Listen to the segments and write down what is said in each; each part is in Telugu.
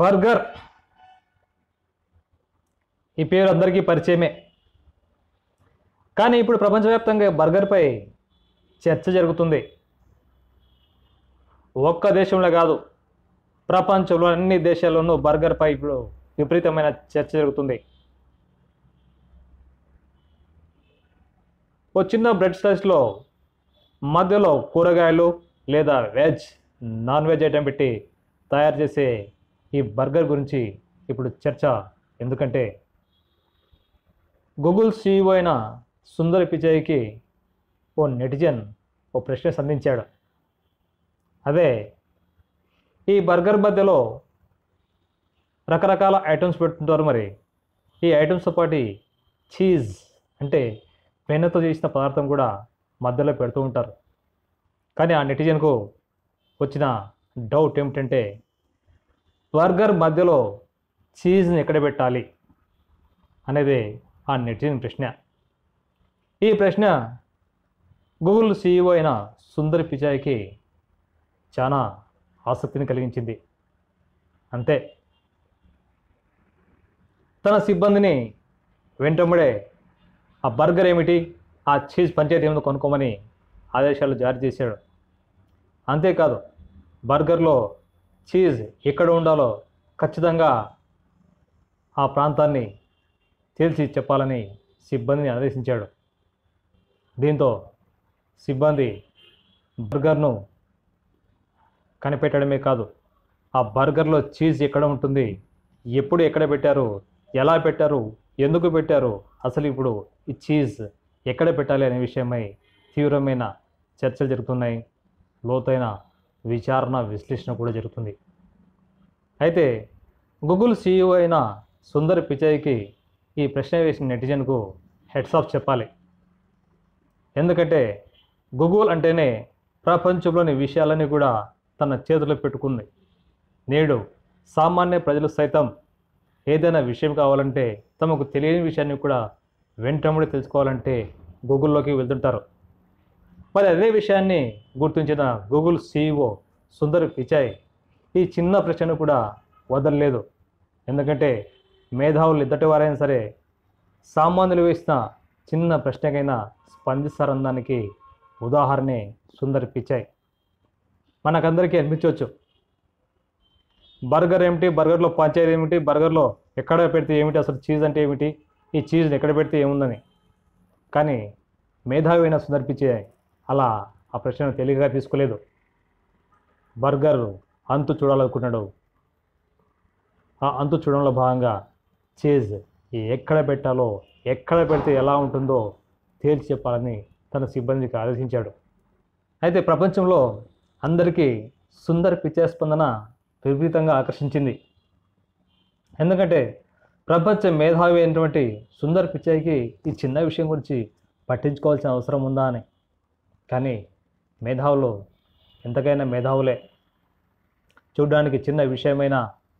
బర్గర్ ఈ పేరు అందరికీ పరిచయమే కానీ ఇప్పుడు ప్రపంచవ్యాప్తంగా బర్గర్పై చర్చ జరుగుతుంది ఒక్క దేశంలో కాదు ప్రపంచంలో అన్ని దేశాల్లోనూ బర్గర్పై ఇప్పుడు విపరీతమైన చర్చ జరుగుతుంది ఓ చిన్న బ్రెడ్ స్లైస్లో మధ్యలో కూరగాయలు లేదా వెజ్ నాన్ వెజ్ ఐటెం పెట్టి తయారు చేసే ఈ బర్గర్ గురించి ఇప్పుడు చర్చ ఎందుకంటే గూగుల్ సీఈఓ అయిన సుందర్ పిచాయికి ఓ నెటిజన్ ఓ ప్రశ్న సంధించాడు అదే ఈ బర్గర్ మధ్యలో రకరకాల ఐటమ్స్ పెడుతుంటారు మరి ఈ ఐటమ్స్తో పాటు చీజ్ అంటే వెన్నతో చేసిన పదార్థం కూడా మధ్యలో పెడుతూ ఉంటారు కానీ ఆ నెటిజన్కు వచ్చిన డౌట్ ఏమిటంటే బర్గర్ మధ్యలో చీజ్ని ఎక్కడ పెట్టాలి అనేది ఆ నెటిజన్ ప్రశ్న ఈ ప్రశ్న గూగుల్ సీఈఓ అయిన సుందర్ పిచాయికి చాలా ఆసక్తిని కలిగించింది అంతే తన సిబ్బందిని వెంటబడే ఆ బర్గర్ ఏమిటి ఆ చీజ్ పంచాయతీ ఏమిటో కొనుక్కోమని ఆదేశాలు జారీ చేశాడు అంతేకాదు బర్గర్లో చీజ్ ఎక్కడ ఉండాలో ఖచ్చితంగా ఆ ప్రాంతాన్ని తేల్చి చెప్పాలని సిబ్బందిని ఆదేశించాడు దీంతో సిబ్బంది బర్గర్ను కనిపెట్టడమే కాదు ఆ బర్గర్లో చీజ్ ఎక్కడ ఉంటుంది ఎప్పుడు ఎక్కడ పెట్టారు ఎలా పెట్టారు ఎందుకు పెట్టారు అసలు ఇప్పుడు ఈ చీజ్ ఎక్కడ పెట్టాలి అనే విషయమై తీవ్రమైన చర్చలు జరుగుతున్నాయి లోతైన విచారణ విశ్లేషణ కూడా జరుగుతుంది అయితే గూగుల్ సీఈఓ అయిన సుందర్ పిచాయికి ఈ ప్రశ్న వేసిన నెటిజన్కు హెడ్స్ ఆఫ్ చెప్పాలి ఎందుకంటే గూగుల్ అంటేనే ప్రపంచంలోని విషయాలన్నీ కూడా తన చేతిలో పెట్టుకుంది నేడు సామాన్య ప్రజలు సైతం ఏదైనా విషయం కావాలంటే తమకు తెలియని విషయాన్ని కూడా వెంటబడి తెలుసుకోవాలంటే గూగుల్లోకి వెళ్తుంటారు మరి అదే విషయాన్ని గుర్తించిన గూగుల్ సీఈఓ సుందర్ పిచాయ్ ఈ చిన్న ప్రశ్నను కూడా వదలలేదు ఎందుకంటే మేధావులు ఇద్దటి వారైనా సరే సామాన్యులు వేసిన చిన్న ప్రశ్నకైనా స్పందిస్తారనడానికి ఉదాహరణే సుందర్ పిచాయ్ మనకందరికీ అనిపించవచ్చు బర్గర్ ఏమిటి బర్గర్లో పంచాయతీ ఏమిటి బర్గర్లో ఎక్కడ పెడితే ఏమిటి అసలు చీజ్ అంటే ఏమిటి ఈ చీజ్ని ఎక్కడ పెడితే ఏముందని కానీ మేధావి అయిన సుందర్ పిచాయ్ అలా ఆ ప్రశ్నను తెలివిగా తీసుకోలేదు బర్గర్ అంతు చూడాలనుకున్నాడు ఆ అంతు చూడడంలో భాగంగా చీజ్ ఎక్కడ పెట్టాలో ఎక్కడ పెడితే ఎలా ఉంటుందో తేల్చి చెప్పాలని తన సిబ్బందికి ఆదేశించాడు అయితే ప్రపంచంలో అందరికీ సుందర్ పిచ్చే స్పందన విపరీతంగా ఆకర్షించింది ఎందుకంటే ప్రపంచ మేధావి అయినటువంటి సుందర్ పిచ్చాయికి ఈ చిన్న విషయం గురించి పట్టించుకోవాల్సిన అవసరం ఉందా అని కానీ మేధావులు ఎంతకైనా మేధావులే చూడడానికి చిన్న విషయమైనా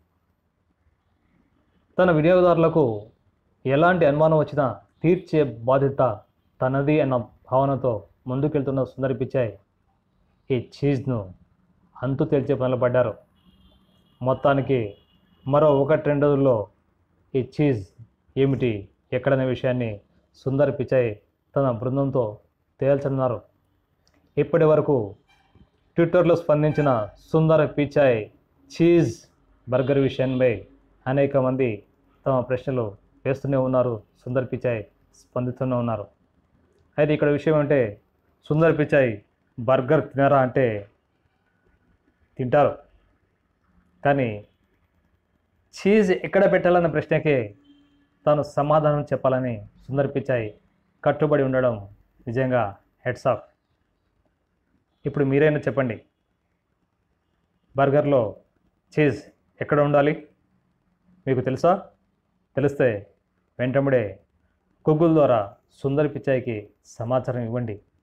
తన వినియోగదారులకు ఎలాంటి అనుమానం వచ్చినా తీర్చే బాధ్యత తనది అన్న భావనతో ముందుకెళ్తున్న సుందరి పిచ్చాయ్ ఈ చీజ్ను అంతు తేల్చే పనులు పడ్డారు మొత్తానికి మరో ఒకటి రెండు రోజుల్లో ఈ చీజ్ ఏమిటి ఎక్కడనే విషయాన్ని సుందర్ పిచాయ్ తన బృందంతో తేల్చనున్నారు ఇప్పటి వరకు ట్విట్టర్లో స్పందించిన సుందర్ పిచాయ్ చీజ్ బర్గర్ విషయంపై అనేక మంది తమ ప్రశ్నలు వేస్తూనే ఉన్నారు సుందర్ పిచాయ్ స్పందిస్తూనే ఉన్నారు అయితే ఇక్కడ విషయం అంటే సుందర్ పిచాయ్ బర్గర్ తినారా అంటే తింటారు కానీ చీజ్ ఎక్కడ పెట్టాలన్న ప్రశ్నకి తాను సమాధానం చెప్పాలని సుందర్ పిచాయ్ కట్టుబడి ఉండడం నిజంగా హెడ్స్ ఆఫ్ ఇప్పుడు మీరైనా చెప్పండి బర్గర్లో చీజ్ ఎక్కడ ఉండాలి మీకు తెలుసా తెలిస్తే వెంటబడే గూగుల్ ద్వారా సుందర్ పిచాయ్కి సమాచారం ఇవ్వండి